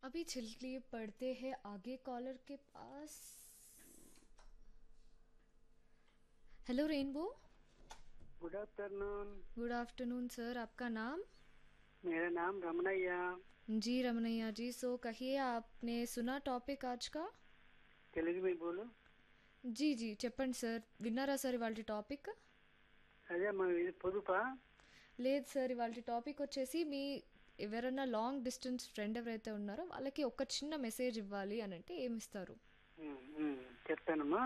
अभी चलिए पढ़ते हैं आगे कॉलर के पास hello rainbow good afternoon good afternoon sir आपका नाम मेरा नाम रमणैया जी रमनैया जी सो कहिए आपने सुना टॉपिक आज का తెలుగు మీ బోలు जी जी చెప్పండి సార్ విన్నారా సార్ ఇవాళ టాపిక్ అదే మన ఇది పొదుపా లేదు సార్ ఇవాళ టాపిక్ వచ్చేసి మీ ఎవరైనా లాంగ్ డిస్టెన్స్ ఫ్రెండ్ ఎవరైతే ఉన్నారో వాళ్ళకి ఒక చిన్న మెసేజ్ ఇవ్వాలి అని అంటే ఏమిస్తారు ఉమ్, ఉమ్, చెప్తానమ్మా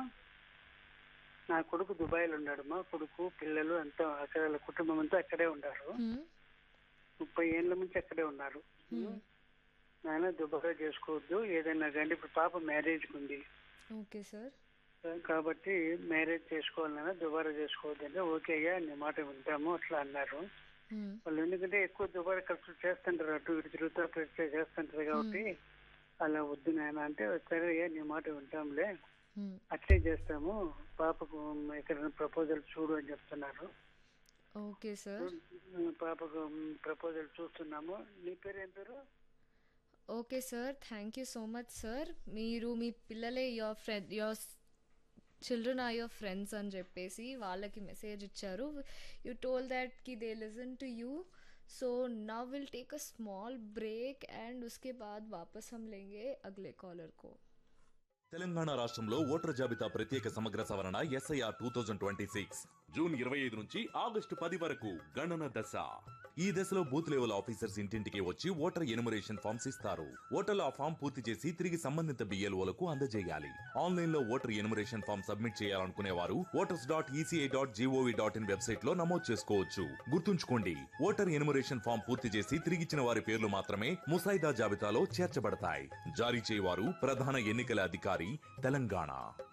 నా కొడుకు దుబాయ్లో ఉన్నాడమ్మా కొడుకు పిల్లలు అంతా అక్కడ వాళ్ళ కుటుంబం అంతా అక్కడే ఉన్నారు హ్మ్, ముప్పై ఏళ్ళ నుంచి అక్కడే ఉన్నారు హ్మ్. నాయన దుబాయ్ చేసుకోవద్దు ఏదైనా కానీ ఇప్పుడు పాప మ్యారేజ్ ఉంది ఓకే సార్ కాబట్టి మ్యారేజ్ చేసుకోవాలన్నా దుబారా చేసుకోవద్దు అంటే ఓకే అయ్యా నీ మాట వింటాము అట్లా అన్నారు హ్మ్, వాళ్ళు ఎందుకంటే ఎక్కువ దుబారా ఖర్చు చేస్తుంటారు అటు ఇటు తిరుగుతూ అటు ఇటు చేస్తుంటారు కాబట్టి అలా వద్దు నాయన అంటే సరే అయ్యా నీ మాట వింటాంలే హ్మ్. అట్లే చేస్తాము పాపకు ఎక్కడైనా ప్రపోజల్ చూడు అని చెప్తున్నారు ఓకే సార్ పాపకు ప్రపోజల్ చూస్తున్నాము నీ పేరు ఏం పేరు okay sir thank you so much sir మీరు మీ పిల్లలే your friend your children are your friends అని చెప్పేసి వాళ్ళకి మెసేజ్ ఇచ్చారు యూ టోల్ దట్ కి they listen to you so now will take a small break and उसके बाद वापस हम लेंगे अगले कॉलर को తెలంగాణ రాష్ట్రంలో ఓటర్ జాబితా ప్రత్యేక సమగ్ర సవరణ SIR two thousand twenty six June ఇరవై ఐదు నుంచి ఆగస్టు పది వరకు గణన దశ ఈ దశలో బూత్ లెవెల్ ఆఫీసర్స్ ఇంటింటికి వచ్చి ఓటర్ ఎనుమరేషన్ ఫామ్స్ ఇస్తారు ఓటర్లు ఆ ఫామ్ పూర్తి చేసి తిరిగి సంబంధిత బిఎల్ఓలకు అందజేయాలి ఆన్లైన్ లో ఓటర్ ఎనుమరేషన్ ఫామ్ సబ్మిట్ చేయాలనుకునే వారు voters dot ECI dot gov dot in website లో నమోదు చేసుకోవచ్చు గుర్తుంచుకోండి ఓటర్ ఎనుమరేషన్ ఫామ్ పూర్తి చేసి తిరిగిచ్చిన వారి పేర్లు మాత్రమే ముసాయిదా జాబితాలో చేర్చబడతాయి జారీ చేయవారు ప్రధాన ఎన్నికల అధికారి తెలంగాణ